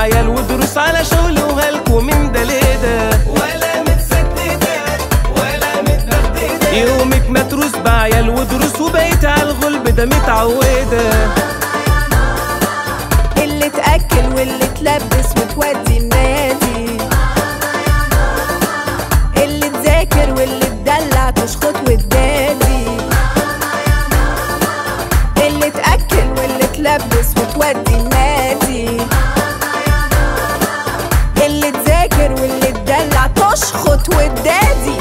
بعيال ودروس على شغل وهلكوا من ده لده ولا متسددة ولا متبددة يومك متروس بعيال ودروس وبقيت على الغلب ده متعودة اللي تأكل واللي تلبس وتودي النادي اللي تذاكر واللي تدلع تشخط وتدادي اللي تأكل واللي تلبس وتودي النادي اللي تذاكر واللي تدلع تشخط وتدادي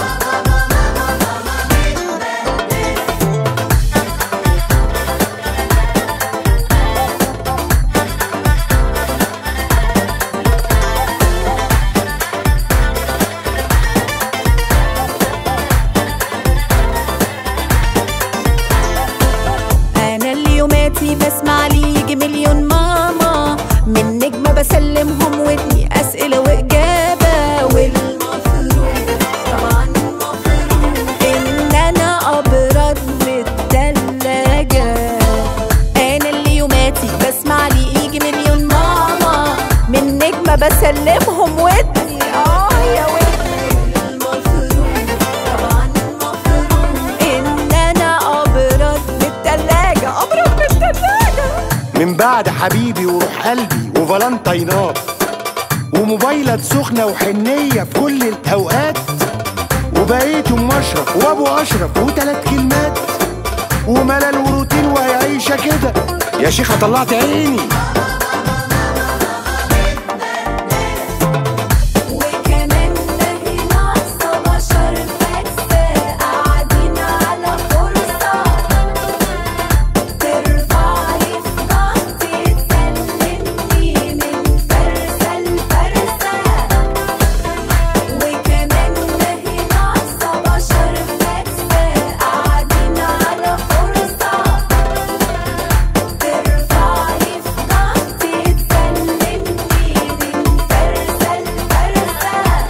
انا اللي يوماتي بسمع لي يجي مليون ماما من نجمة بسلمهم ودني اسئلة واجابة والمفروض طبعا المفروض ان انا ابرد من التلاجة انا اللي يوماتي بسمع لي يجي مليون ماما من نجمة بسلمهم ودني اه يا ودني المفروض طبعا المفروض ان انا ابرد من التلاجة ابرد من التلاجة من بعد حبيبي وروح قلبي وفالنتينات وموبايلات سخنة وحنية في كل الأوقات وبقيت أم أشرف وأبو أشرف وتلات كلمات وملل وروتين وهي عيشة كده يا شيخة طلعت عيني وكمان نهي ناقصة بشر فاكسة قاعدين على فرصة ترفعلي في ضغطي تسلمني من فرسة لفرسة وكمان نهي ناقصة بشر فاكسة قاعدين على فرصة ترفعلي في ضغطي تسلمني من فرسة لفرسة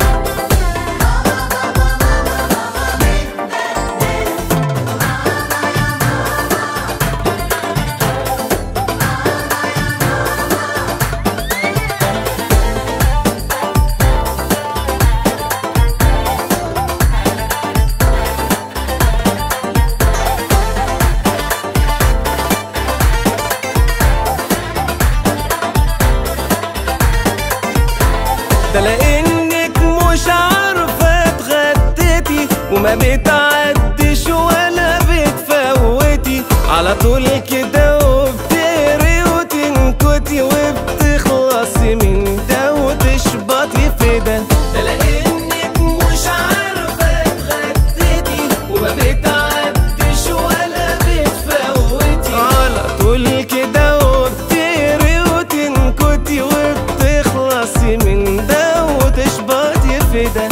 ده لانك مش عارفة اتغديتي وما بتعديش ولا بتفوتي على طول كده وبتقري وتنكتي وبتخلصي من ده وتشبطي في ده ده لانك مش عارفة اتغديتي وما بتعديش ولا بتفوتي على طول كده وبتقري وتنكتي وبتخلصي من ده وتشبطي في ده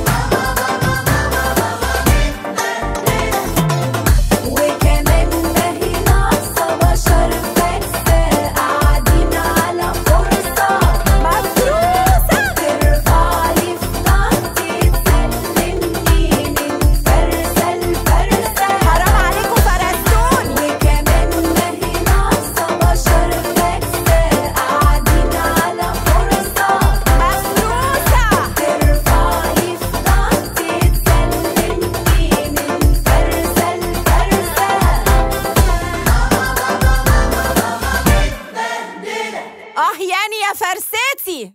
وكمان نهي ناقصة بشر فاكسة قاعدين على فرصة مفروسة ترفعلي في ضغطي تسلمني من فرسة لفرسة حرام عليكم فرستون وكمان نهي ناقصة بشر فاكسة قاعدين على فرصة مفروسة ترفعلي في ضغطي تسلمني من فرسة لفرسة اه يعني يا فرستي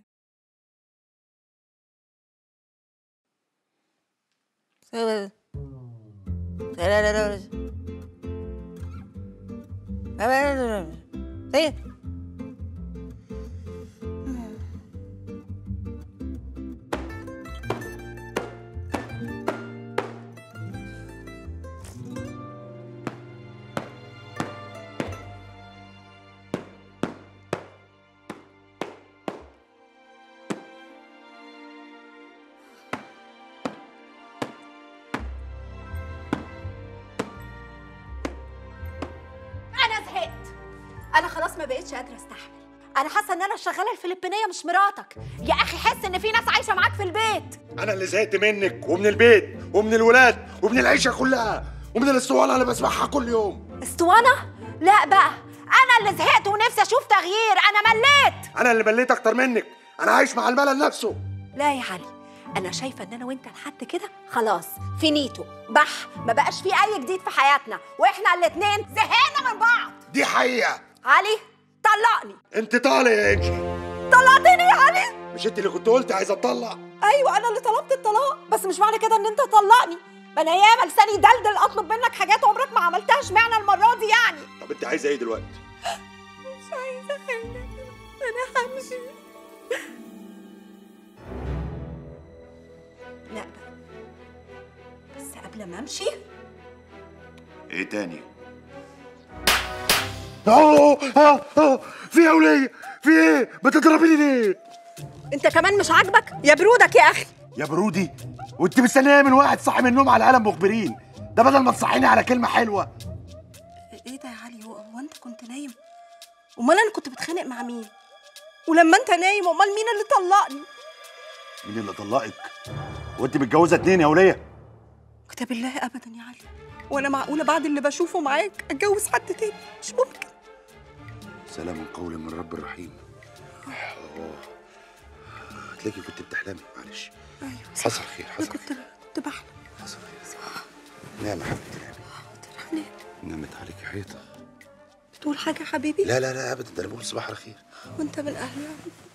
انا زهقت انا خلاص ما بقتش قادره استحمل انا حاسه ان انا شغاله الفلبينيه مش مراتك يا اخي حس ان في ناس عايشه معاك في البيت أنا اللي زهقت منك ومن البيت ومن الولاد ومن العيشة كلها ومن الاسطوانة اللي بسمعها كل يوم اسطوانه لا بقى انا اللي زهقت ونفسي اشوف تغيير انا مليت انا اللي مليت اكتر منك انا عايش مع الملل نفسه لا يا علي انا شايفه ان انا وانت لحد كده خلاص فينيتو بح ما بقاش في اي جديد في حياتنا واحنا الاتنين زهقنا من بعض دي حقيقه علي طلقني انت طالع يا انجي طلقتني يا علي مش انت اللي كنت قلت عايزه اتطلق ايوه انا اللي طلبت الطلاق بس مش معنى كده ان انت تطلقني ما انا ياما لساني دلدل اطلب منك حاجات عمرك ما عملتها اشمعنى المره دي يعني طب انت عايزه ايه دلوقتي مش عايزه حاجه انا همشي لا بقى بس قبل ما امشي ايه تاني اه اه اه في يا وليه في ايه بتضربيني ليه انت كمان مش عاجبك يا برودك يا اخي يا برودي وانت مستنيه من واحد صاحي من النوم على قلم مخبرين ده بدل ما تصحيني على كلمه حلوه ايه ده يا علي هو هو انت كنت نايم امال انا كنت بتخانق مع مين ولما انت نايم امال مين اللي طلقني مين اللي طلقك وانت متجوزه اتنين يا وليه كتاب الله ابدا يا علي وانا معقوله بعد اللي بشوفه معاك اتجوز حد تاني مش ممكن سلام قول من رب رحيم هتلاقي كنت بتحلمي معلش ايوه حصل خير انا حصل كنت خير كنت بحلم حصل خير نعم يا حبيبتي نعم حنان نامت عليك حيطه بتقول حاجه يا حبيبي لا لا لا ابدا ده انا بقول صباح على خير وانت من اهلي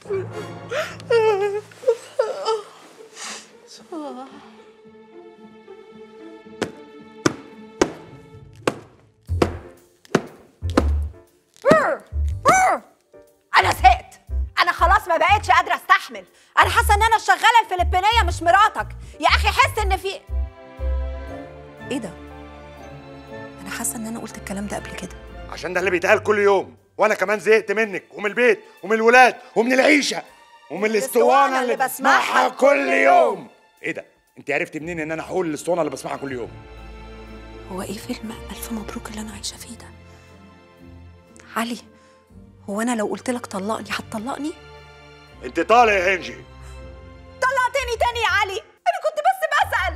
انا زهقت انا خلاص ما بقتش قادره استحمل انا حاسه ان انا الشغاله الفلبينيه مش مراتك يا اخي حس ان في ايه ده انا حاسه ان انا قلت الكلام ده قبل كده عشان ده اللي بيتقال كل يوم وانا كمان زهقت منك ومن البيت ومن الولاد ومن العيشه ومن الاسطوانه اللي بسمعها كل يوم ايه ده انت عرفتي منين ان انا هقول الاسطوانه اللي بسمعها كل يوم هو ايه فيلم الف مبروك اللي انا عايشه فيه ده علي هو انا لو قلت لك طلقني هتطلقني انت طالع يا انجي طلعتني تاني يا علي انا كنت بس بسال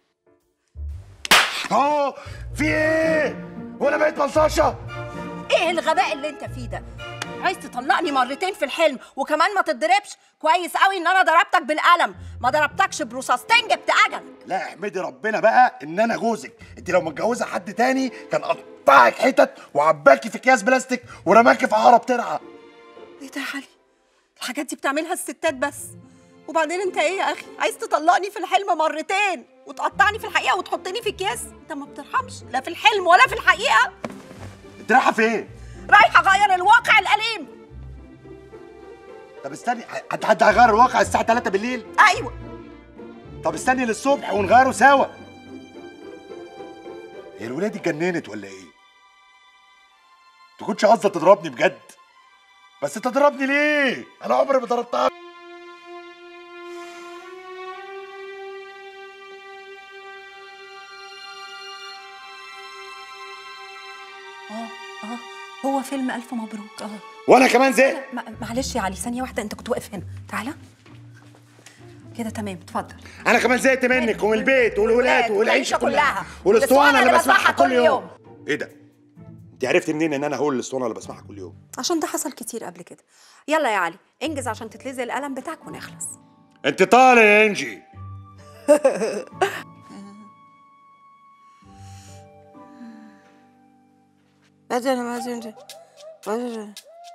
اه في ايه وانا بقيت بلطشه ايه الغباء اللي انت فيه ده عايز تطلقني مرتين في الحلم وكمان ما تتضربش كويس قوي ان انا ضربتك بالقلم ما ضربتكش برصاصتين جبت اجلك لا احمدي ربنا بقى ان انا جوزك انت لو متجوزه حد تاني كان قطعك حتت وعباكي في اكياس بلاستيك ورماكي في عقرب ترعه ايه ده يا علي الحاجات دي بتعملها الستات بس وبعدين انت ايه يا اخي عايز تطلقني في الحلم مرتين وتقطعني في الحقيقه وتحطني في اكياس انت ما بترحمش لا في الحلم ولا في الحقيقه انت رايحه فين رايحه اغير الواقع الاليم طب استني حد حد هيغير الواقع الساعه 3 بالليل ايوه طب استني للصبح ونغيره سوا هي الولاد دي اتجننت ولا ايه تكونش قصدها تضربني بجد بس تضربني ليه انا عمري ما ضربتها اه اه هو فيلم الف مبروك اه وانا كمان زهقت ما- معلش يا علي ثانيه واحده انت كنت واقف هنا تعالى كده تمام اتفضل انا كمان زهقت منك ومن البيت والولاد والعيشه كلها كلها. والاسطوانه اللي بسمعها كل يوم ايه ده انت عرفت منين ان انا هقول الاسطوانه اللي بسمعها كل يوم عشان ده حصل كتير قبل كده يلا يا علي انجز عشان تتلزق القلم بتاعك ونخلص انت طالع يا انجي مثلا مثلا مثلا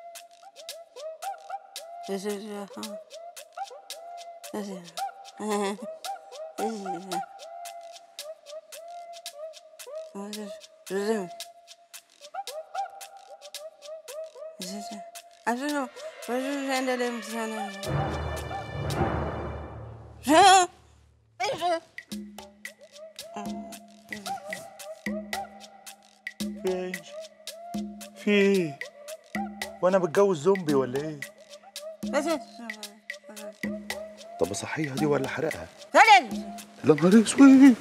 في ايه في ايه وانا متجوز زومبي ولا ايه طب اصحيها دي ولا احرقها لا نهار اسود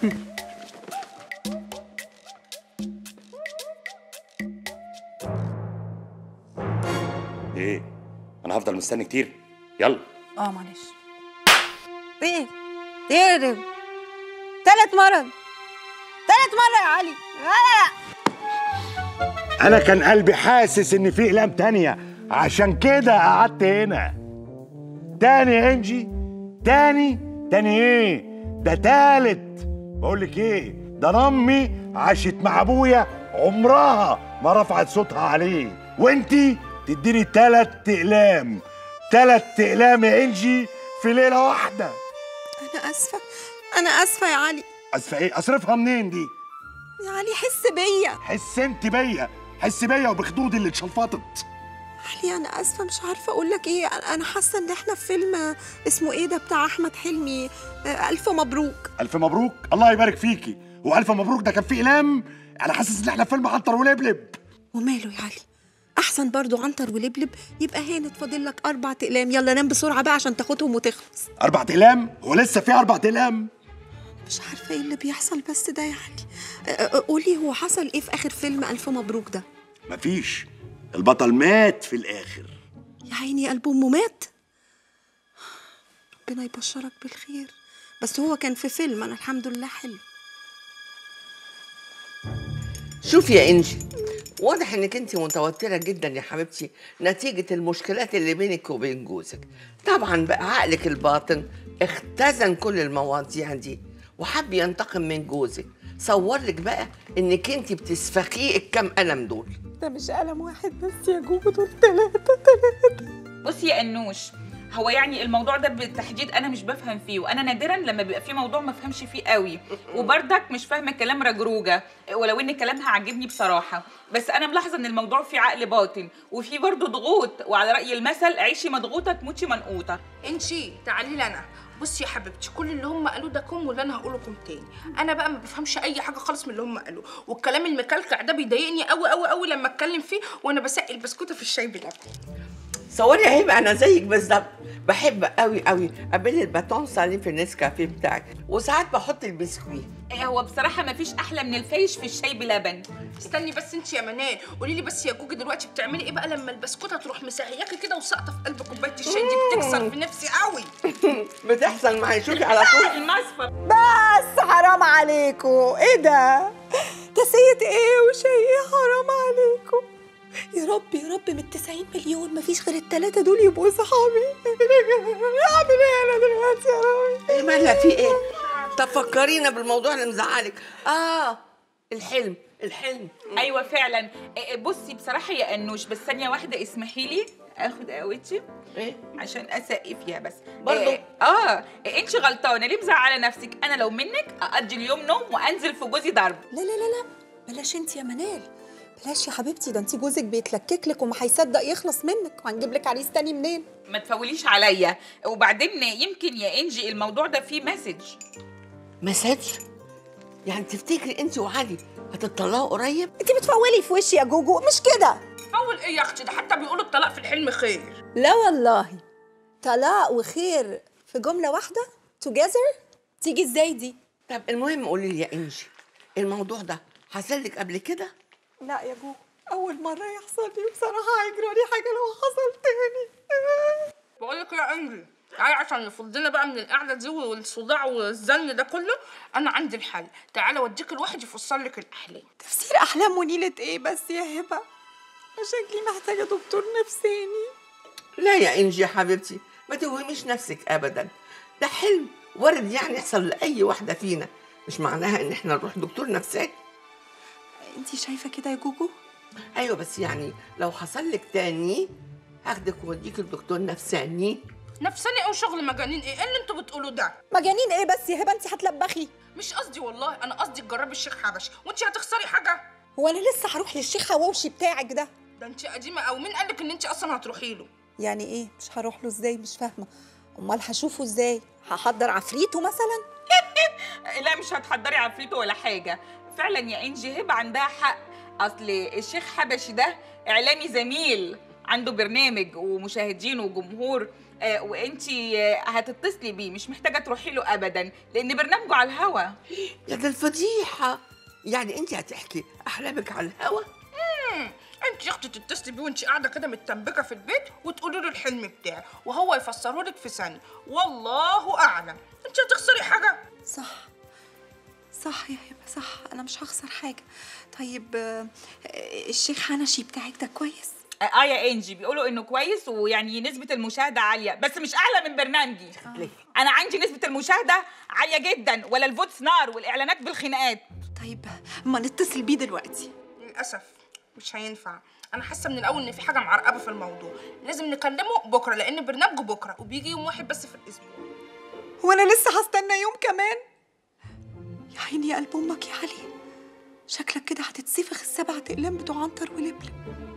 ايه انا هفضل مستني كتير يلا اه معلش ايه ايه ده تالت مرة تالت مرة يا علي لا انا كان قلبي حاسس ان في اقلام تانية عشان كده قعدت هنا تاني يا انجي تاني تاني ايه ده تالت بقول لك ايه ده أنا امي عاشت مع ابويا عمرها ما رفعت صوتها عليه وانتي تديني تلات اقلام تلات اقلام يا انجي في ليله واحده انا اسفه انا اسفه يا علي اسفه ايه اصرفها منين دي يا علي حس بيا حس انت بيا حس بيا وبخدودي اللي اتشلفطت علي انا اسفه مش عارفه اقول لك ايه انا حاسه ان احنا في فيلم آه، اسمه ايه ده بتاع احمد حلمي آه، الف مبروك الف مبروك الله يبارك فيكي والف مبروك ده كان فيه اقلام انا حاسس ان احنا في فيلم عنتر ولبلب وماله يا علي احسن برضو عنتر ولبلب يبقى هانت فاضل لك اربع اقلام يلا نام بسرعه بقى عشان تاخدهم وتخلص اربع اقلام هو لسه في اربع اقلام مش عارفه ايه اللي بيحصل بس ده يا علي آه، آه، قولي هو حصل ايه في اخر فيلم الف مبروك ده مفيش البطل مات في الاخر يا عيني قلب امه مات ربنا يبشرك بالخير بس هو كان في فيلم انا الحمد لله حلو شوفي يا انجي واضح انك انت متوتره جدا يا حبيبتي نتيجه المشكلات اللي بينك وبين جوزك طبعا بقى عقلك الباطن اختزن كل المواضيع دي وحب ينتقم من جوزك صور لك بقى انك انت بتسفخيه الكام قلم دول ده مش قلم واحد بس يا جوجو دول ثلاثة ثلاثة بصي يا انوش هو يعني الموضوع ده بالتحديد انا مش بفهم فيه وانا نادرا لما بيبقى فيه موضوع ما افهمش فيه قوي وبرضك مش فاهمه كلام رجروجه ولو ان كلامها عاجبني بصراحه بس انا ملاحظه ان الموضوع فيه عقل باطن وفيه برضه ضغوط وعلى راي المثل عيشي مضغوطه تموتي منقوطه انتي تعالي لي انا بصي يا حبيبتي كل اللي هم قالوه ده كوم واللي انا هقوله كوم تاني انا بقى ما بفهمش اي حاجه خالص من اللي هم قالوه والكلام المكلكع ده بيضايقني قوي قوي قوي لما اتكلم فيه وانا بسقي البسكوته في الشاي بلبن صوري يا هبه انا زيك بالظبط بحب قوي قوي ابل الباتون سالي في النسكافيه بتاعك وساعات بحط البسكويت إيه هو بصراحه ما فيش احلى من الفيش في الشاي بلبن استني بس انت يا منال قولي لي بس يا جوجي دلوقتي بتعملي ايه بقى لما البسكوته تروح مسهياكي كده وساقطه في قلب كوبايه الشاي دي بتكسر في نفسي قوي بتحصل معايا شوفي على طول المصفى بس حرام عليكم ايه ده تسية ايه وشيء ايه حرام عليكم يا رب يا رب من التسعين مليون مفيش غير التلاتة دول يبقوا صحابي اعمل ايه انا دلوقتي يا ربي ايه مالها في ايه طب فكرينا بالموضوع اللي مزعلك اه الحلم الحلم ايوه فعلا إيه، بصي بصراحه يا انوش بس ثانيه واحده اسمحي لي اخد قهوتي ايه عشان اسقي فيها بس برضو؟ إيه اه إيه انت غلطانه ليه مزعله نفسك انا لو منك اقضي اليوم نوم وانزل في جوزي ضرب لا لا لا لا بلاش انت يا منال بلاش يا حبيبتي ده انت جوزك بيتلكك لك وما هيصدق يخلص منك وهنجيب لك عريس تاني منين ما تفوليش عليا وبعدين يمكن يا انجي الموضوع ده فيه مسج مساج يعني تفتكري انت وعلي هتطلعوا قريب انت بتفولي في وشي يا جوجو مش كده اول ايه يا اختي ده حتى بيقولوا الطلاق في الحلم خير لا والله طلاق وخير في جملة واحدة together تيجي ازاي دي طب المهم قولي لي يا انجي الموضوع ده حصل لك قبل كده لا يا جوجو أول مرة يحصل لي بصراحة هيجرالي حاجة لو حصل تاني بقول لك يا انجي تعالي عشان نفضنا بقى من القعده دي والصداع والزن ده كله انا عندي الحل تعالى اوديك الواحد يفسر لك الاحلام تفسير أحلام ونيلة إيه بس يا هبة شكلي محتاجة دكتور نفساني لا يا انجي يا حبيبتي ما توهميش نفسك ابدا ده حلم وارد يعني يحصل لاي واحده فينا مش معناها ان احنا نروح دكتور نفساني انتي شايفة كده يا جوجو ايوه بس يعني لو حصل لك تاني هاخدك واديك الدكتور نفساني نفساني او شغل مجانين ايه إيه اللي انتوا بتقولوا ده مجانين ايه بس يا هبة انتي هتلبخي مش قصدي والله انا قصدي تجربي الشيخ حبش وانت هتخسري حاجه هو أنا لسه هروح للشيخ حواوشي بتاعك ده ده انت قديمه او مين قالك ان انت اصلا هتروحي له يعني ايه مش هروح له ازاي مش فاهمة امال هشوفه ازاي هحضر عفريته مثلا لا مش هتحضري عفريته ولا حاجه فعلا يا انجي هبه عندها حق اصل الشيخ حبشي ده اعلامي زميل عنده برنامج ومشاهدين وجمهور آه وانتي آه هتتصلي بيه مش محتاجه تروحي له ابدا لان برنامجه على الهوا يا ده الفضيحه يعني انت هتحكي احلامك على الهوا انت يا اختي تتصلي بيه وانت قاعده كده متنبكه في البيت وتقولي له الحلم بتاعي وهو يفسره لك في ثانيه والله اعلم انت هتخسري حاجه صح صح يا هبه صح انا مش هخسر حاجه طيب آه، آه، الشيخ حنشي بتاعك ده كويس اه يا انجي بيقولوا انه كويس ويعني نسبه المشاهده عاليه بس مش اعلى من برنامجي انا عندي نسبه المشاهده عاليه جدا ولا الفوتس نار والاعلانات بالخناقات طيب ما نتصل بيه دلوقتي للاسف مش هينفع انا حاسه من الاول ان في حاجه معرقبه في الموضوع لازم نكلمه بكره لان برنامجه بكره وبيجي يوم واحد بس في الاسبوع وانا لسه هستنى يوم كمان يا عيني يا قلب امك يا علي شكلك كده هتتسفخ السبع اقلام بتوع عنتر ولبلب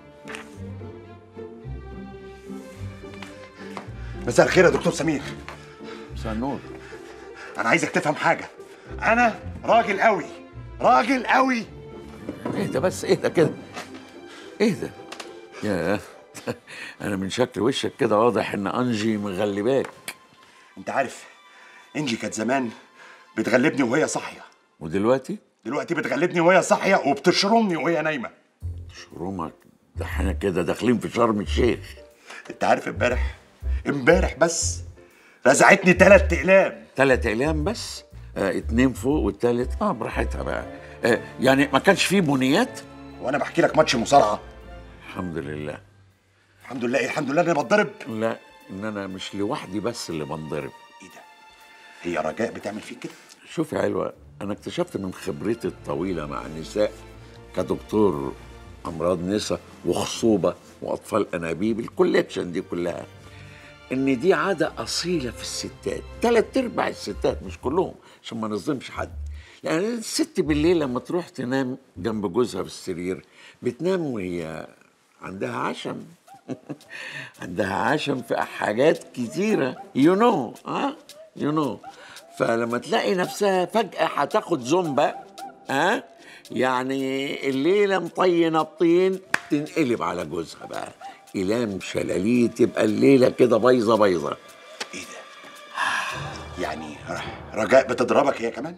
مساء الخير يا دكتور سمير مساء النور انا عايزك تفهم حاجه انا راجل قوي راجل قوي اهدى بس اهدى كده اهدى يا انا من شكل وشك كده واضح ان انجي مغلباك انت عارف انجي كانت زمان بتغلبني وهي صاحيه ودلوقتي دلوقتي بتغلبني وهي صاحيه وبتشرمني وهي نايمه شرومك ده احنا كده داخلين في شرم الشيخ انت عارف امبارح امبارح بس رزعتني تلات اقلام تلات اقلام بس آه اتنين فوق والتالت اه براحتها بقى آه يعني ما كانش فيه بنيات وانا بحكي لك ماتش مصارعه الحمد لله الحمد لله ايه الحمد لله انا بتضرب لا ان انا مش لوحدي بس اللي بنضرب ايه ده هي رجاء بتعمل فيك كده شوف يا علوة أنا اكتشفت من خبرتي الطويلة مع النساء كدكتور أمراض نساء وخصوبة وأطفال أنابيب الكوليكشن دي كلها إن دي عادة أصيلة في الستات تلات أرباع الستات مش كلهم عشان ما نظلمش حد لأن الست بالليل لما تروح تنام جنب جوزها في السرير بتنام وهي عندها عشم عندها عشم في حاجات كتيرة يو نو ها يو نو فلما تلاقي نفسها فجأة هتاخد زومبا ها يعني الليلة مطينة بطين تنقلب على جوزها بقى إلام شلاليه تبقى الليلة كده بايظة بايظة ايه ده يعني ر- رجاء بتضربك هي كمان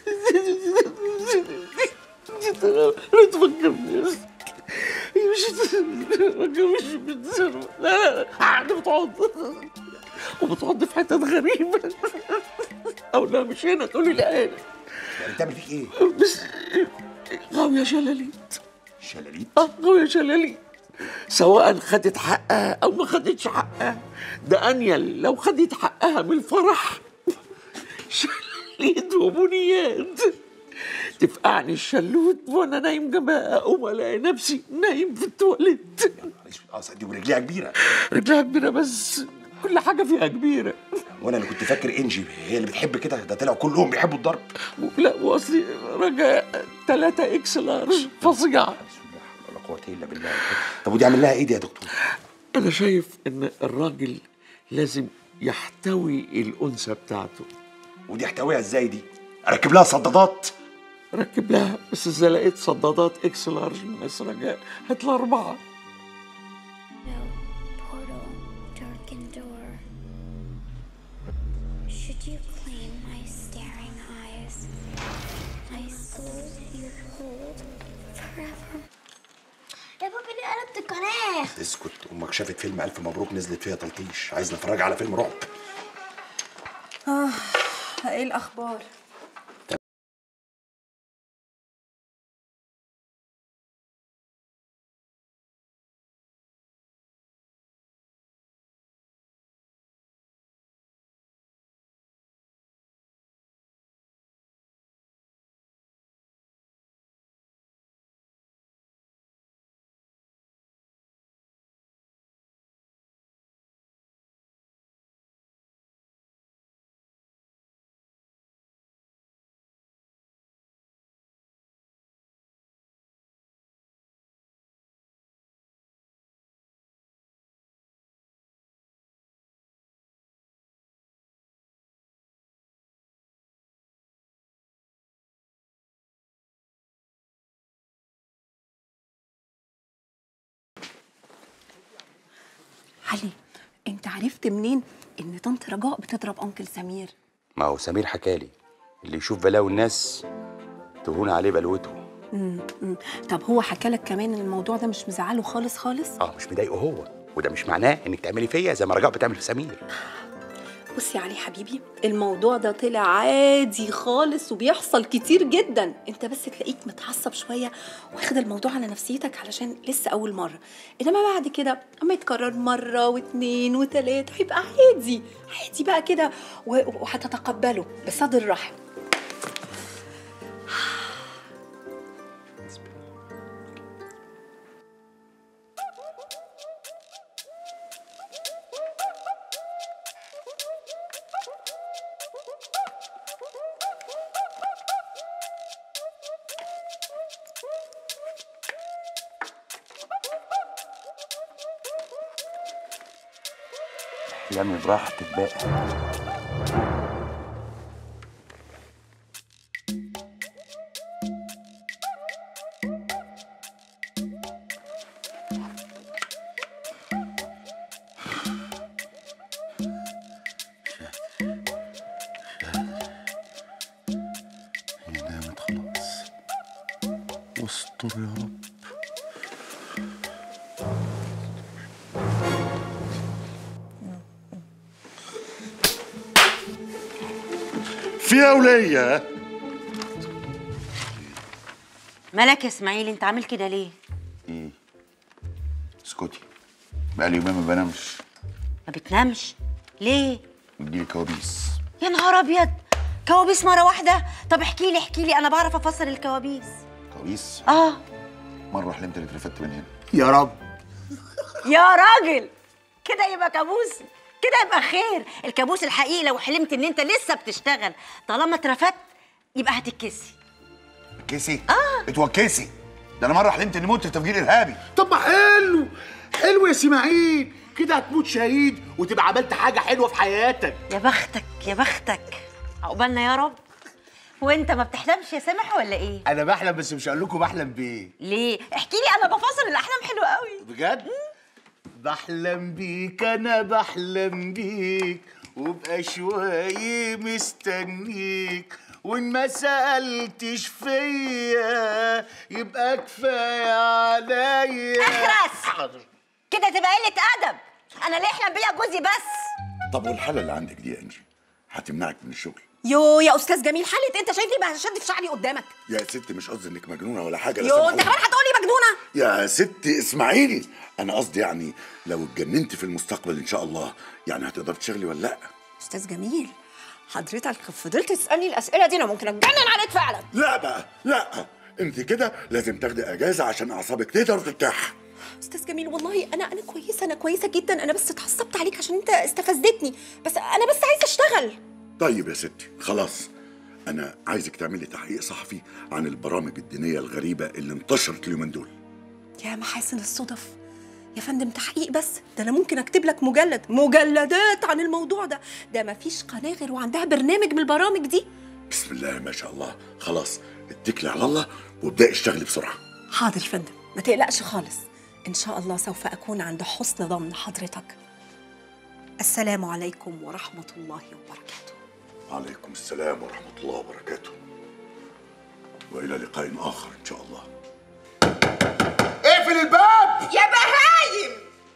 لا تفكرني هي مش مش بتزرب لا لا لا قاعدة بتقعد وبتقعد في حتت غريبة أو لا مش هنا تقولي لا هنا يعني بتعمل فيك ايه بس غاوية شلاليت شلاليت اه غاوية شلاليت سواء خدت حقها أو ما خدتش حقها ده أنيل لو خدت حقها من الفرح شلاليت وبنيات تفقعني الشلوت وانا نايم جنبها اقوم الاقي نفسي نايم في التواليت اه دي ورجليها كبيره رجلها كبيره بس كل حاجه فيها كبيره وانا اللي كنت فاكر انجي هي اللي بتحب كده ده طلعوا كلهم بيحبوا الضرب لا واصلي رجاء 3 اكس لارج فظيعه ولا قوه الا بالله طب ودي اعمل لها ايه دي يا دكتور انا شايف ان الراجل لازم يحتوي الانثى بتاعته ودي احتويها ازاي دي اركب لها صدادات ركب لها بس اذا لقيت صدادات اكس لارج من ناس رجاء هات لها اربعه No portal, darkened door. Should you claim my staring eyes, my soul you hold forever? يا بابا ليه قلبت القناة؟ اسكت امك شافت فيلم الف مبروك نزلت فيها تلطيش عايز نتفرج على فيلم رعب اه ايه الاخبار علي انت عرفت منين ان طنط رجاء بتضرب انكل سمير ما هو سمير حكالي اللي يشوف بلاوي الناس تهون عليه بلوته مم. مم. طب هو حكى لك كمان ان الموضوع ده مش مزعله خالص خالص اه مش مضايقه هو وده مش معناه انك تعملي فيا زي ما رجاء بتعمل في سمير بصي يا علي حبيبي الموضوع ده طلع عادي خالص وبيحصل كتير جدا انت بس تلاقيك متعصب شويه واخد الموضوع على نفسيتك علشان لسه اول مره انما بعد كده اما يتكرر مره واتنين وتلاته هيبقى عادي عادي بقى كده و- وهتتقبله بصدر رحب احلامي براحتك بقى نامت خلاص واستر يا رب في أولية مالك يا اسماعيل انت عامل كده ليه ايه اسكتي بقالي يومين ما بنامش ما بتنامش ليه بتجيلي كوابيس يا نهار ابيض كوابيس مره واحده طب احكي لي احكي لي انا بعرف افسر الكوابيس كوابيس اه مره حلمت اني اترفدت من هنا يا رب يا راجل كده يبقى كابوس كده يبقى خير الكابوس الحقيقي لو حلمت ان انت لسه بتشتغل طالما اترفدت يبقى هتتكسي كيسي اه اتوكسي ده انا مره حلمت اني مت في تفجير ارهابي طب ما حلو حلو يا اسماعيل كده هتموت شهيد وتبقى عملت حاجة حلوة في حياتك يا بختك يا بختك عقبالنا يا رب وانت ما بتحلمش يا سامح ولا ايه أنا بحلم بس مش هقول لكم بحلم بإيه ليه احكي لي انا بفاصل الاحلام حلوه قوي بجد؟ بحلم بيك أنا بحلم بيك وبأشواقي مستنيك وإن ما سألتش فيا يبقى كفاية عليا اخرس حاضر كده تبقى قله ادب انا ليه احلم بيا جوزي بس طب والحاله اللي عندك دي يا انجي هتمنعك من الشغل يو يا استاذ جميل حلت انت شايفني بشد في شعري قدامك يا ست مش قصدي انك مجنونه ولا حاجه لا يو سامح انت الله. كمان هتقولي مجنونه يا ست اسمعيني انا قصدي يعني لو اتجننت في المستقبل ان شاء الله يعني هتقدر تشتغلي ولا لا استاذ جميل حضرتك فضلت تسالني الاسئله دي انا ممكن اتجنن عليك فعلا لا بقى لا انت كده لازم تاخدي اجازه عشان اعصابك تقدر ترتاح استاذ جميل والله انا انا كويسه انا كويسه جدا انا بس اتعصبت عليك عشان انت استفزتني بس انا بس عايزه اشتغل طيب يا ستي خلاص انا عايزك تعملي تحقيق صحفي عن البرامج الدينيه الغريبه اللي انتشرت اليومين دول يا محاسن الصدف يا فندم تحقيق بس ده انا ممكن اكتب لك مجلد مجلدات عن الموضوع ده ده مفيش قناه غير وعندها برنامج من البرامج دي بسم الله ما شاء الله خلاص اتكلي على الله وابدأي اشتغلي بسرعه حاضر يا فندم ما تقلقش خالص ان شاء الله سوف اكون عند حسن ظن حضرتك السلام عليكم ورحمه الله وبركاته عليكم السلام ورحمه الله وبركاته والى لقاء اخر ان شاء الله اقفل الباب يا بهايم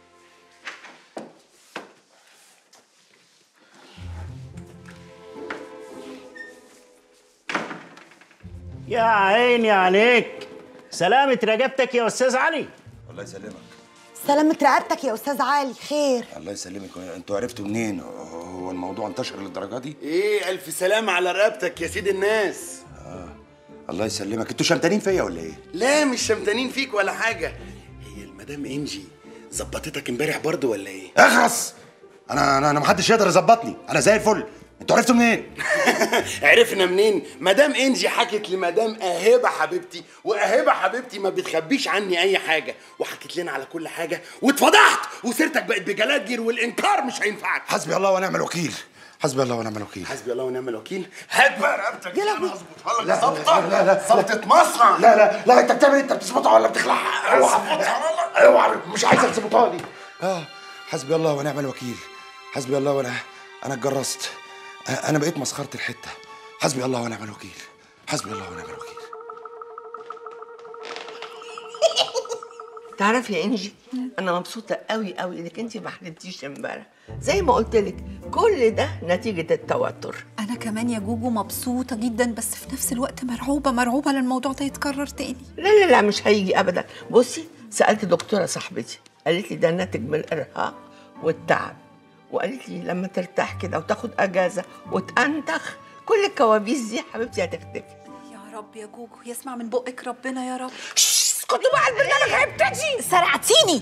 يا عيني عليك سلامة رقبتك يا أستاذ علي الله يسلمك سلامة رقبتك يا استاذ علي خير الله يسلمك انتوا عرفتوا منين هو الموضوع انتشر للدرجه دي ايه الف سلامة على رقبتك يا سيد الناس الله يسلمك انتوا شمتانين فيا ولا ايه لا مش شمتانين فيك ولا حاجة هي المدام انجي ظبطتك امبارح برضه ولا ايه؟ اخرس انا انا انا محدش يقدر يظبطني انا زي الفل انتوا عرفتوا منين عرفنا منين؟ مدام انجي حكت لمدام اهبه حبيبتي واهبه حبيبتي ما بتخبيش عني اي حاجه وحكت لنا على كل حاجه واتفضحت وسيرتك بقت بجلاجل والانكار مش هينفعك حسبي الله ونعم الوكيل حسبي الله ونعم الوكيل حسبي الله ونعم الوكيل هات بقى رقبتك يا انا هظبطها لك لا ظبطه لا لا ظبطه مصنع لا لا لا انت بتعمل إيه؟ انت بتظبطها ولا بتخلعها اوعى اوعى مش عايزك تظبطها لي اه حسبي الله ونعم الوكيل حسبي الله وانا انا اتجرست آه، انا بقيت مسخره الحته حسبي الله ونعم الوكيل حسبي الله ونعم الوكيل تعرفي يا انجي انا مبسوطه قوي قوي انك انت ما حلمتيش امبارح زي ما قلت لك كل ده نتيجه التوتر انا كمان يا جوجو مبسوطه جدا بس في نفس الوقت مرعوبه مرعوبه للموضوع ده يتكرر تاني لا لا لا مش هيجي ابدا بصي سالت دكتوره صاحبتي قالت لي ده ناتج من الارهاق والتعب وقالت لي لما ترتاح كده وتاخد اجازه وتأنتخ كل الكوابيس دي حبيبتي هتختفي يا رب يا جوجو يسمع من بقك ربنا يا رب اسكتوا بقى البرنامج هيبتدي سرعتيني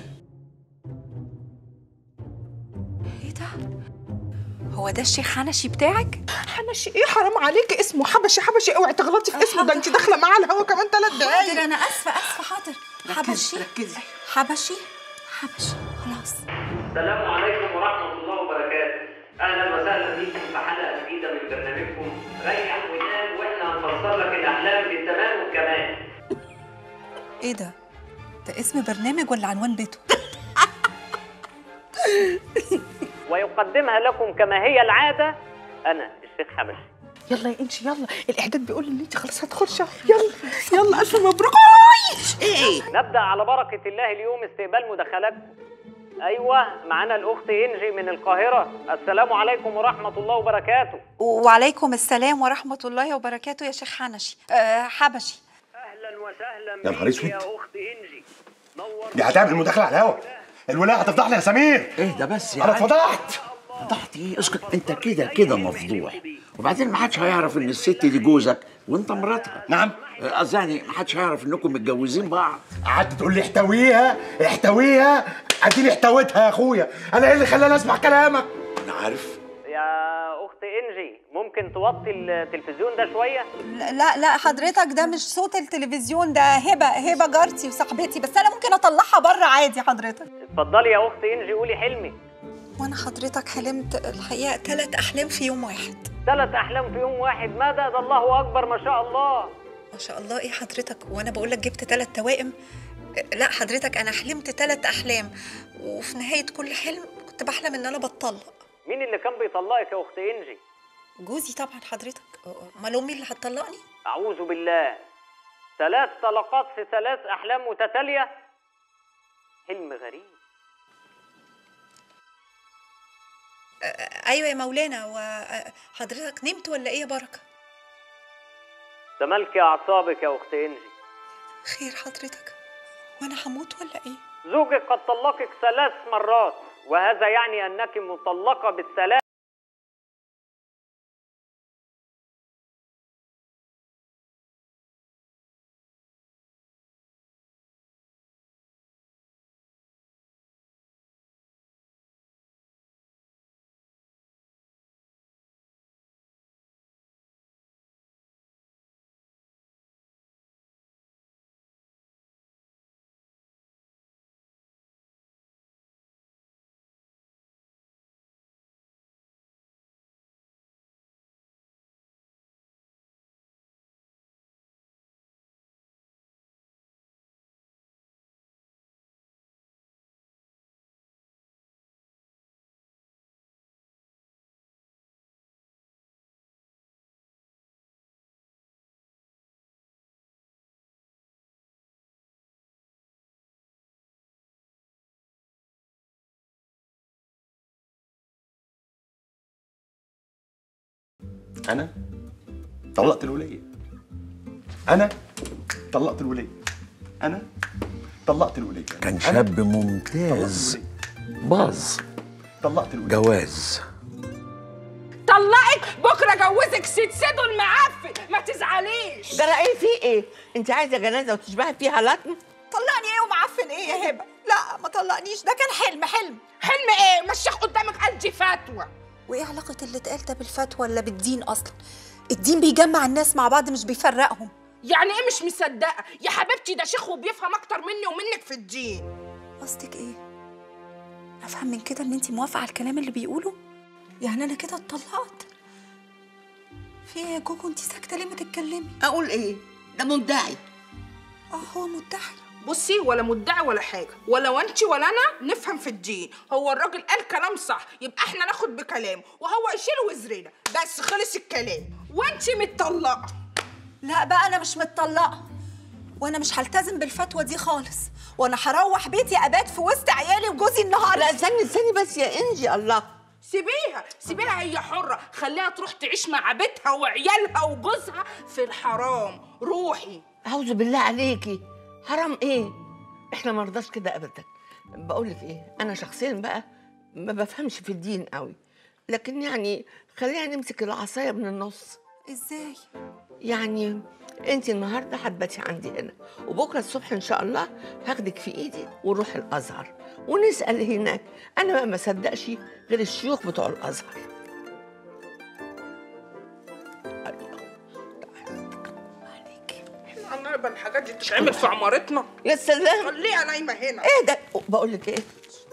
ايه ده هو ده الشيخ حنشي بتاعك حنشي ايه حرام عليكي اسمه حبشي حبشي اوعي تغلطي في اسمه ده انت داخله معاه الهوا كمان ثلاث حاضر دقايق انا اسفه اسفه حاضر حبشي ركزي حبشي حبشي خلاص السلام عليكم ورحمة الله وبركاته أهلا وسهلا بكم في حلقة جديدة من برنامجكم ريح ونام وإحنا هنفسر لك الأحلام بالتمام والكمال ايه ده ده اسم برنامج ولا عنوان بيته ويقدمها لكم كما هي العادة أنا الشيخ حبشي يلا يا انشي يلا الاعداد بيقول ان انت خلاص هتخشي يلا يلا الف مبروك ايه نبدأ على بركة الله اليوم استقبال مداخلاتكم أيوة معانا الأخت إنجي من القاهرة السلام عليكم ورحمة الله وبركاته وعليكم السلام ورحمه الله وبركاته يا شيخ حنشي أه حبشي أهلا وسهلا يا نهار بيك اسود. يا أخت إنجي دي هتعمل مداخله على الهوا الولايه هتفضحني يا سمير ايه ده بس يا انا علي؟ اتفضحت فضحت ايه اسكت انت كده كده مفضوح وبعدين ما حدش هيعرف ان الست دي جوزك وانت مراتها نعم قصدي يعني ما حدش هيعرف انكم متجوزين بعض قعدت تقول لي احتويها احتويها اديني احتويتها يا اخويا انا ايه اللي خلاني اسمع كلامك انا عارف يا أخت إنجي ممكن توطي التلفزيون ده شوية لا لا حضرتك ده مش صوت التلفزيون ده هبه هبه جارتي وصاحبتي بس انا ممكن اطلعها بره عادي حضرتك اتفضلي يا أخت إنجي قولي حلمك وانا حضرتك حلمت الحقيقه ثلاث احلام في يوم واحد ثلاث أحلام في يوم واحد ماذا ده الله أكبر ما شاء الله ما شاء الله ايه حضرتك وانا بقول لك جبت ثلاث توائم لا حضرتك انا حلمت ثلاث احلام وفي نهايه كل حلم كنت بحلم ان انا بتطلق مين اللي كان بيطلقك يا أخت إنجي جوزي طبعا حضرتك امال امي اللي هتطلقني أعوذ بالله ثلاث طلقات في ثلاث أحلام متتالية حلم غريب ايوه يا مولانا وحضرتك نمت ولا ايه يا بركه تملكي أعصابك يا أخت إنجي خير حضرتك وانا هموت ولا ايه زوجك قد طلقك ثلاث مرات وهذا يعني أنك مطلقة بالثلاث انا طلقت الوليه انا طلقت الوليه انا طلقت الوليه كان شاب ممتاز باظ طلقت الوليه جواز طلقك بكره جوزك ست سيدو المعفن ما تزعليش جرى ايه في ايه انت عايزه جنازه وتشبهي فيها لطم طلقني ايه ومعفن ايه يا هبه لا ما طلقنيش ده كان حلم حلم حلم ايه مشيخ قدامك قال دي فتوى وايه علاقه اللي اتقال ده بالفتوى ولا بالدين اصلا الدين بيجمع الناس مع بعض مش بيفرقهم يعني ايه مش مصدقه يا حبيبتي ده شيخ وبيفهم اكتر مني ومنك في الدين قصدك ايه افهم من كده ان انت موافقه على الكلام اللي بيقوله يعني انا كده اتطلقت في ايه يا جوجو انت ساكته ليه ما تتكلمي اقول ايه ده مدعي اه هو مدعي بصي ولا مدعي ولا حاجه ولا انت ولا انا نفهم في الدين هو الراجل قال كلام صح يبقى احنا ناخد بكلامه وهو يشيل وزرنا بس خلص الكلام وانت متطلقه لا بقى انا مش متطلقه وانا مش هلتزم بالفتوى دي خالص وانا هروح بيتي ابات في وسط عيالي وجوزي النهارده لا استني استني بس يا انجي الله سيبيها سيبيها هي حرة خليها تروح تعيش مع بيتها وعيالها وجوزها في الحرام روحي اعوذ بالله عليكي حرام ايه احنا ما رضاش كده ابدا بقول لك ايه انا شخصيا بقى ما بفهمش في الدين قوي لكن يعني خلينا نمسك العصايه من النص ازاي يعني انت النهارده هتباتي عندي هنا وبكره الصبح ان شاء الله هاخدك في ايدي ونروح الازهر ونسال هناك انا بقى ما صدقش غير الشيوخ بتوع الازهر احنا هنقبل الحاجات دي تتعمل في عمارتنا يا سلام خليها نايمة هنا ايه ده بقول لك ايه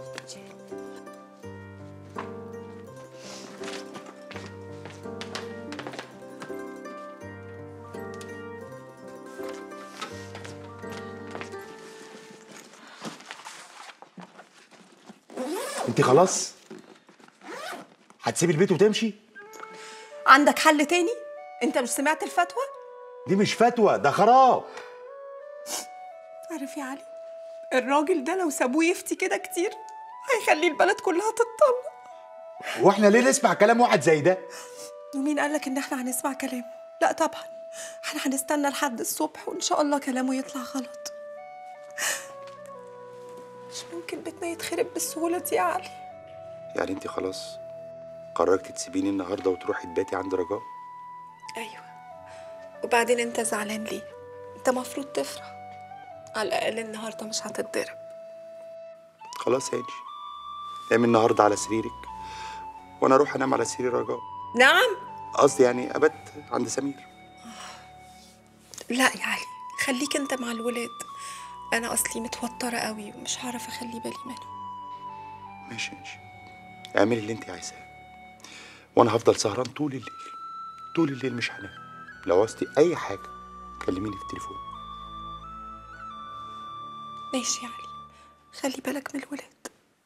انت خلاص هتسيبي البيت وتمشي عندك حل تاني انت مش سمعت الفتوى دي مش فتوى ده خراب عارف يا علي الراجل ده لو سابوه يفتي كده كتير هيخلي البلد كلها تتطلق واحنا ليه نسمع كلام واحد زي ده ومين قالك ان احنا هنسمع كلامه لا طبعا احنا هنستنى لحد الصبح وان شاء الله كلامه يطلع غلط مش ممكن بيتنا يتخرب بالسهوله دي يا علي يعني انت خلاص قررتي تسيبيني النهارده وتروحي تباتي عند رجاء ايوه وبعدين انت زعلان ليه انت مفروض تفرح على الاقل النهارده مش هتتضرب خلاص يا انجي نامي النهارده على سريرك وانا اروح انام على سرير رجاء نعم قصدي يعني ابات عند سمير لا يا علي خليك انت مع الولاد انا اصلي متوتره قوي ومش هعرف اخلي بالي منهم ماشي يا انجي اعملي اللي انت عايزاه وانا هفضل سهران طول الليل طول الليل مش هنام لو عوزتي اي حاجه كلميني في التليفون ماشي يا علي خلي بالك من الولاد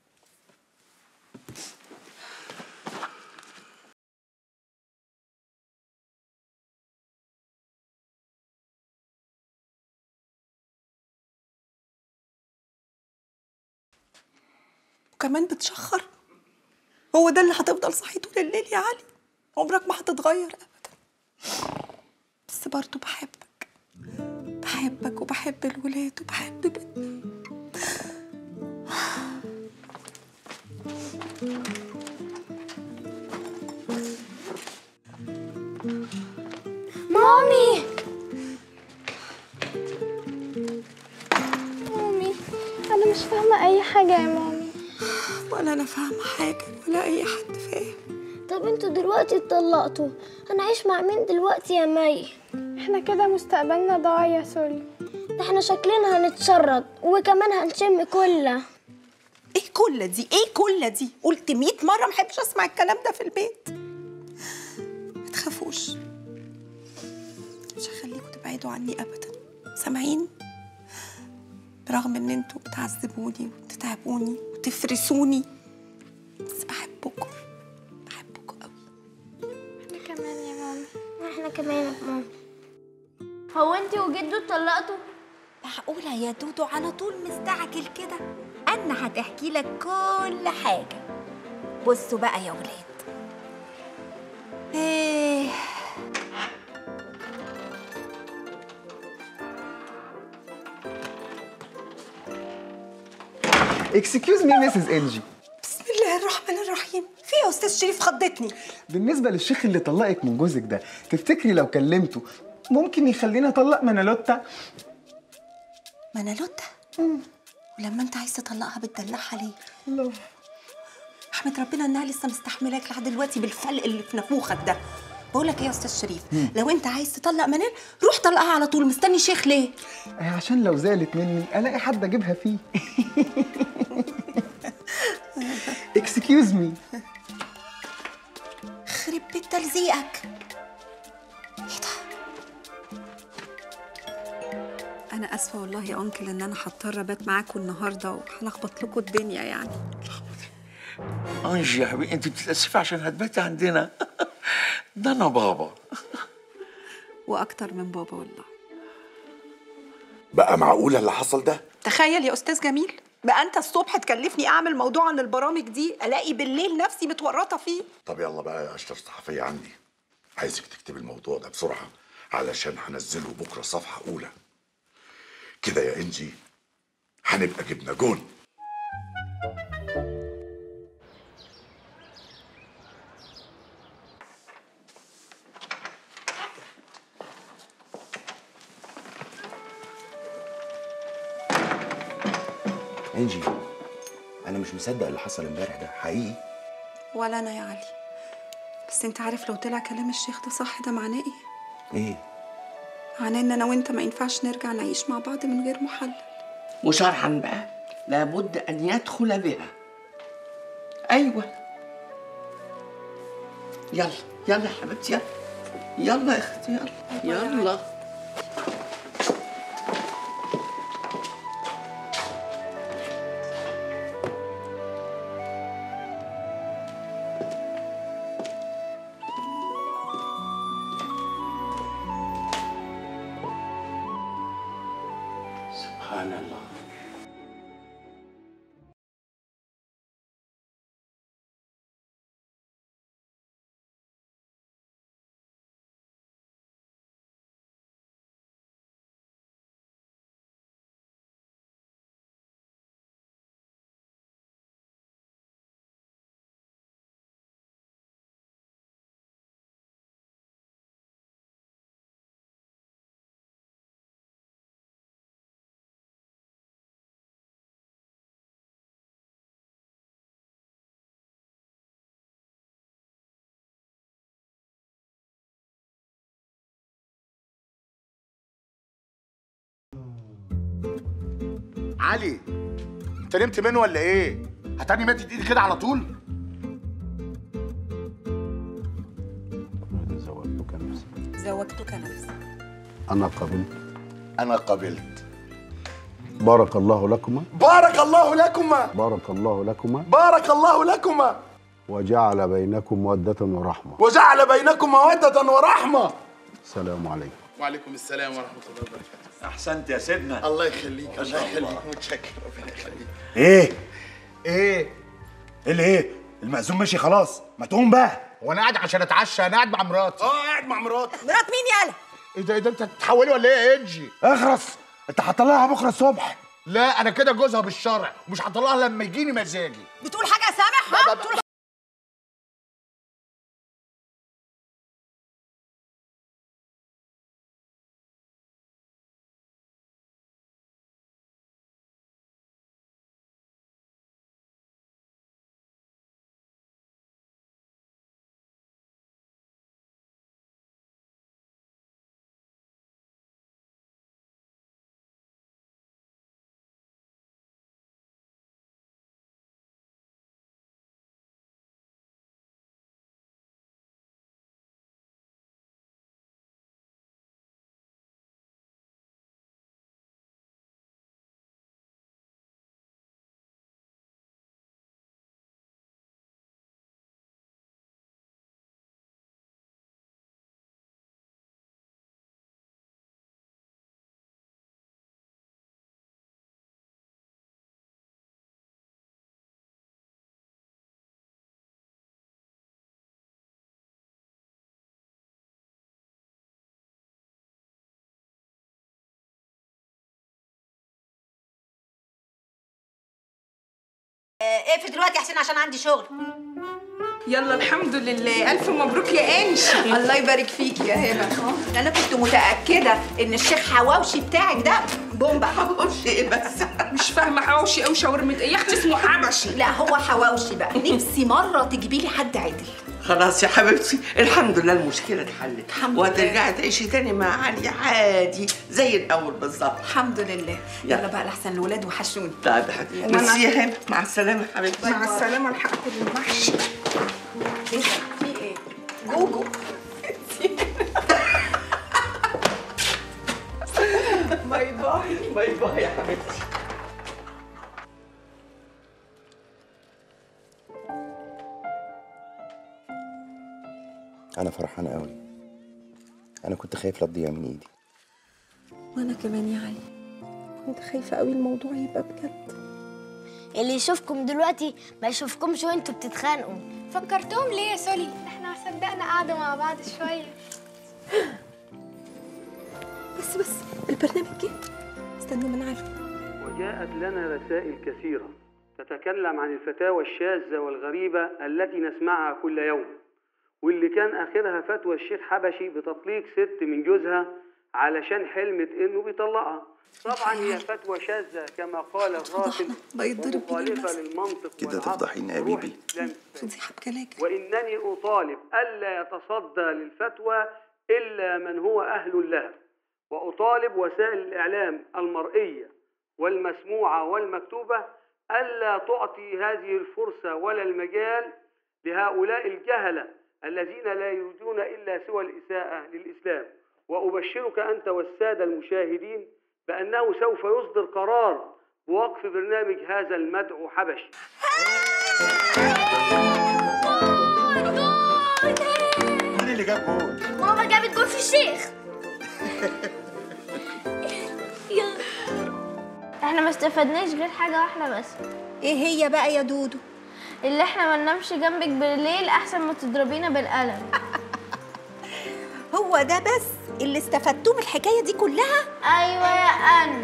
وكمان بتشخر هو ده اللي هتفضل صاحي طول الليل يا علي عمرك ما هتتغير ابدا بس برضه بحبك بحبك وبحب الولاد وبحب بيتنا مامي مامي انا مش فاهمه اي حاجه يا مامي ولا انا فاهمه حاجه ولا اي حد فاهم طب انتوا دلوقتي اتطلقتوا انا عايش مع مين دلوقتي يا مي احنا كده مستقبلنا ضاع يا سوري ده احنا شكلنا هنتشرد وكمان هنشم كله ايه كل دي ايه كل دي قلت 100 مره ما احبش اسمع الكلام ده في البيت ما تخافوش مش هخليكم تبعدوا عني ابدا سامعين برغم ان انتوا بتعذبوني وتتعبوني وتفرسوني بس بحبكم احنا كمان يا مامي احنا كمان يا مامي هو انت وجدو اتطلقتوا معقولة يا دودو على طول مستعجل كده أنا هتحكي لك كل حاجة بصوا بقى يا ولاد إيه اكسكيوز مي مسز انجي بسم الله الرحمن الرحيم في يا استاذ شريف خضتني بالنسبه للشيخ اللي طلقك من جوزك ده تفتكري لو كلمته ممكن يخليني اطلق منالوتا منالوتا ولما انت عايز تطلقها بتدلعها ليه الله احمد ربنا انها لسه مستحملاك لحد دلوقتي بالفلق اللي في نافوخك ده بقول لك ايه يا استاذ شريف مم. لو انت عايز تطلق منال روح طلقها على طول مستني شيخ ليه آه، عشان لو زالت مني الاقي حد اجيبها فيه اكسكيوز مي خرب بيت تلزيقك انا اسفه والله يا انكل ان انا هضطر ابات معاكم النهارده وهلخبط لكم الدنيا يعني انجي يا حبيبي انت بتتاسفي عشان هتباتي عندنا ده انا بابا واكتر من بابا والله بقى معقوله اللي حصل ده تخيل يا استاذ جميل بقى انت الصبح تكلفني اعمل موضوع عن البرامج دي الاقي بالليل نفسي متورطه فيه طب يلا بقى يا اشطر صحفيه عندي عايزك تكتبي الموضوع ده بسرعه علشان هنزله بكره صفحه اولى كده يا انجي هنبقى جبنا جون انجي انا مش مصدق اللي حصل امبارح ده حقيقي ولا انا يا علي بس انت عارف لو طلع كلام الشيخ ده صح ده معناه ايه ايه معناه ان انا وانت ما ينفعش نرجع نعيش مع بعض من غير محلل وشرحا بقى لابد أن يدخل بها أيوة يلا يلا يا حبيبتي يلا يلا يا أختي يلا يلا سبحان الله علي انت نمت منه ولا ايه؟ هتاني مادة ايدي كده على طول؟ زوجتك نفسي زوجتك نفسي أنا قبلت انا قبلت بارك الله لكما بارك الله لكما بارك الله لكما بارك الله لكما وجعل بينكم مودة ورحمة وجعل بينكم مودة ورحمة السلام عليكم وعليكم السلام ورحمة الله وبركاته احسنت يا سيدنا الله يخليك الله يخليك متشكر ربنا يخليك ايه ايه اللي ايه المأذون مشي خلاص ما تقوم بقى هو انا قاعد عشان اتعشى انا قاعد مع مراتي اه قاعد مع مراتي مرات مين يالا ايه ده ايه ده انت بتتحولي ولا ايه يا انجي اخرس انت هتطلعها بكره الصبح لا انا كده جوزها بالشرع ومش هطلعها لما يجيني مزاجي بتقول حاجه يا سامح ها بتقول اقفل دلوقتي يا حسين عشان عندي شغل يلا الحمد لله الف مبروك يا انشي الله يبارك فيك يا هبه انا كنت متاكده ان الشيخ حواوشي بتاعك ده بومبا حواوشي ايه بس مش فاهمه حواوشي او شاورما ايه يا اختي اسمه حبشي لا هو حواوشي بقى نفسي مره تجيبي لي حد عدل خلاص يا حبيبتي الحمد لله المشكلة اتحلت الحمد وهترجعي تعيشي تاني مع علي عادي زي الأول بالظبط الحمد لله يلا بقى لحسن الولاد وحشوني طيب يا حبيبتي وأنا- ميرسي يا هبه مع السلامة يا حبيبتي مع السلامه الحق كل المحشي ايه ده في ايه جوجو باي باي باي باي يا حبيبتي انا فرحان قوي انا كنت خايف لا تضيع من ايدي وانا كمان يا علي كنت خايفه قوي الموضوع يبقى بجد اللي يشوفكم دلوقتي ما يشوفكمش وانتوا بتتخانقوا فكرتهم ليه يا سولي احنا ما صدقنا قعدوا مع بعض شويه بس بس البرنامج جه استنوا من عارفه وجاءت لنا رسائل كثيرة تتكلم عن الفتاوى الشاذة والغريبة التي نسمعها كل يوم واللي كان آخرها فتوى الشيخ حبشي بتطليق ست من جوزها علشان حلمت إنه بيطلقها طبعا هي فتوى شاذة كما قال الراسل ومخالفة للمنطق كده تفضحينا يا بيبي فضيحه بكلاك وإنني أطالب ألا يتصدى للفتوى إلا من هو أهل لها وأطالب وسائل الإعلام المرئية والمسموعة والمكتوبة ألا تعطي هذه الفرصة ولا المجال لهؤلاء الجهلة الذين لا يريدون إلا سوى الإساءة للإسلام وأبشرك أنت والسادة المشاهدين بأنه سوف يصدر قرار بوقف برنامج هذا المدعو حبشي مين اللي جاب جول؟ ماما جابت جول في الشيخ احنا ما استفدناش غير حاجة واحدة بس ايه هي بقى يا دودو اللي احنا ما ننامش جنبك بالليل احسن ما تضربينا بالقلم هو ده بس اللي استفدتوه من الحكايه دي كلها ايوه يا انا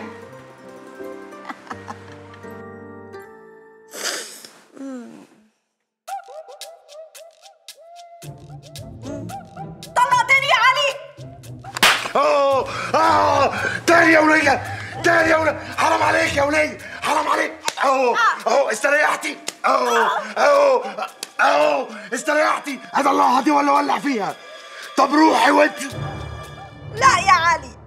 طلقتني يا علي اه اه تاني يا ولية تاني يا ولية حرام عليك يا ولية حرام عليك اهو اهو استريحتي اهو اهو اهو استريحتي هذا الله دي ولا ولع فيها طب روحي وانت لا يا علي